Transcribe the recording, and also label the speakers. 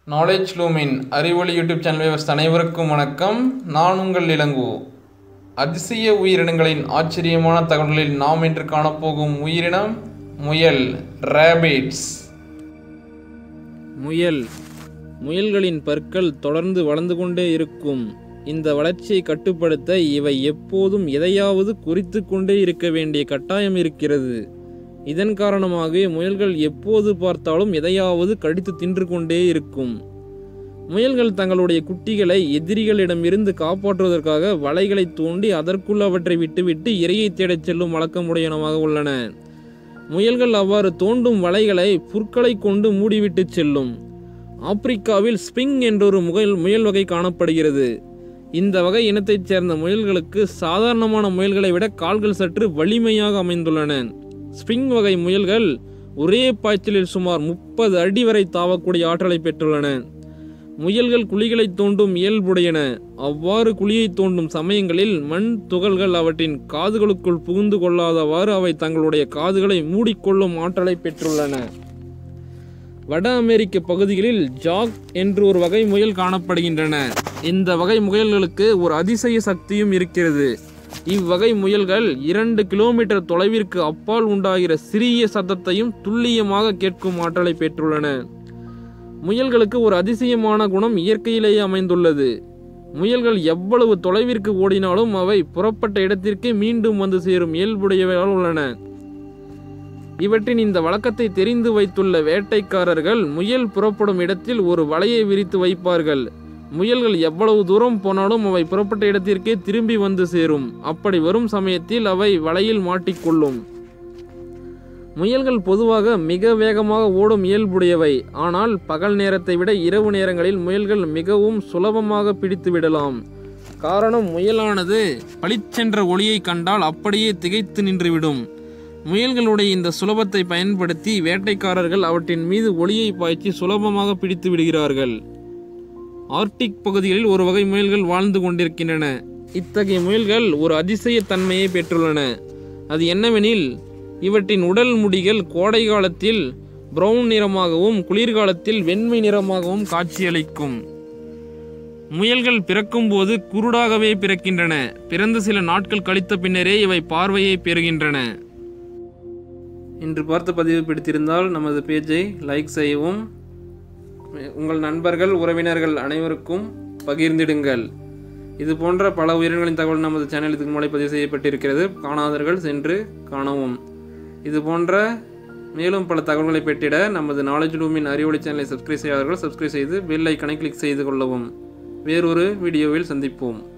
Speaker 1: knowledge லூமின் அறிவொளி YouTube channel விவஸ்த அனைவருக்கும் வணக்கம் நான் உங்கள் இளங்கோ அதிசய உயிரினங்களின் ஆச்சரியமான தகவல்களில் நாம் இன்று காணப்போகும் உயிரினம் முயல் ரேபிட்ஸ்
Speaker 2: முயல் முயல்களின் பற்கள் தொடர்ந்து வளர்ந்து கொண்டே இருக்கும் இந்த வளர்ச்சியை கட்டுப்படுத்த இவை எப்போதும் எதையாவது குறித்து கொண்டே இருக்க வேண்டிய கட்டாயம் இருக்கிறது இதன் காரணமாக முயல்கள் எப்போது பார்த்தாலும் எதையாவது கடித்து தின்று கொண்டே இருக்கும் முயல்கள் தங்களுடைய குட்டிகளை எதிரிகளிடமிருந்து காப்பாற்றுவதற்காக வலைகளை தோண்டி அதற்குள் அவற்றை விட்டுவிட்டு இரையை தேடச் செல்லும் வழக்கமுடையனமாக உள்ளன முயல்கள் அவ்வாறு தோண்டும் வலைகளை புற்களை கொண்டு மூடிவிட்டு செல்லும் ஆப்பிரிக்காவில் ஸ்பிங் என்றொரு முயல் முயல் வகை காணப்படுகிறது இந்த வகை இனத்தைச் சேர்ந்த முயல்களுக்கு சாதாரணமான முயல்களை விட கால்கள் சற்று வலிமையாக அமைந்துள்ளன ஸ்பிங் வகை முயல்கள் ஒரே பாய்ச்சலில் சுமார் முப்பது அடி வரை தாவக்கூடிய ஆற்றலை பெற்றுள்ளன முயல்கள் குழிகளை தோண்டும் இயல்புடையன அவ்வாறு குழியை தோண்டும் சமயங்களில் மண் துகள்கள் அவற்றின் காதுகளுக்குள் புகுந்து கொள்ளாதவாறு அவை தங்களுடைய காதுகளை மூடிக்கொள்ளும் ஆற்றலை பெற்றுள்ளன வட அமெரிக்க பகுதிகளில் ஜாக் என்று ஒரு வகை முயல் காணப்படுகின்றன இந்த வகை முயல்களுக்கு ஒரு அதிசய சக்தியும் இருக்கிறது இவ்வகை முயல்கள் இரண்டு கிலோமீட்டர் தொலைவிற்கு அப்பால் உண்டாகிற சிறிய சத்தத்தையும் துல்லியமாக கேட்கும் ஆற்றலை பெற்றுள்ளன முயல்களுக்கு ஒரு அதிசயமான குணம் இயற்கையிலேயே அமைந்துள்ளது முயல்கள் எவ்வளவு தொலைவிற்கு ஓடினாலும் அவை புறப்பட்ட இடத்திற்கே மீண்டும் வந்து சேரும் இயல்புடையவையாக உள்ளன இவற்றின் இந்த வழக்கத்தை தெரிந்து வைத்துள்ள வேட்டைக்காரர்கள் முயல் புறப்படும் இடத்தில் ஒரு வலையை விரித்து வைப்பார்கள் முயல்கள் எவ்வளவு தூரம் போனாலும் அவை புறப்பட்ட இடத்திற்கே திரும்பி வந்து சேரும் அப்படி வரும் சமயத்தில் அவை வலையில் மாட்டிக்கொள்ளும் முயல்கள் பொதுவாக மிக வேகமாக ஓடும் இயல்புடையவை ஆனால் பகல் நேரத்தை விட இரவு நேரங்களில் முயல்கள் மிகவும் சுலபமாக பிடித்து விடலாம் காரணம் முயலானது பளிச்சென்ற ஒளியை கண்டால் அப்படியே திகைத்து நின்றுவிடும் முயல்களுடைய இந்த சுலபத்தை பயன்படுத்தி வேட்டைக்காரர்கள் அவற்றின் மீது ஒளியை பாய்ச்சி சுலபமாக பிடித்து விடுகிறார்கள் ஆர்டிக் பகுதிகளில் ஒரு வகை முயல்கள் வாழ்ந்து கொண்டிருக்கின்றன இத்தகைய முயல்கள் ஒரு அதிசய தன்மையை பெற்றுள்ளன அது என்னவெனில் இவற்றின் உடல் முடிகள் கோடை காலத்தில் பிரவுன் நிறமாகவும் குளிர்காலத்தில் வெண்மை நிறமாகவும் காட்சியளிக்கும் முயல்கள் பிறக்கும்போது குருடாகவே பிறக்கின்றன பிறந்து சில நாட்கள் கழித்த பின்னரே இவை பார்வையை பெறுகின்றன இன்று பார்த்த பதிவு பிடித்திருந்தால் நமது பேஜை லைக் செய்யவும் உங்கள் நண்பர்கள் உறவினர்கள் அனைவருக்கும் பகிர்ந்திடுங்கள் இது போன்ற பல உயிரினங்களின் தகவல் நமது சேனல் இதுக்கு முன்னாடி பதிவு செய்யப்பட்டிருக்கிறது காணாதவர்கள் சென்று காணவும் இது போன்ற மேலும் பல தகவல்களை பெற்றிட நமது நாலேஜ் லூமின் அறிவொளி சேனலை சப்ஸ்கிரைப் செய்யாதவர்கள் சப்ஸ்கிரைப் செய்து பெல் ஐக்கனை கிளிக் செய்து கொள்ளவும் வேறொரு வீடியோவில் சந்திப்போம்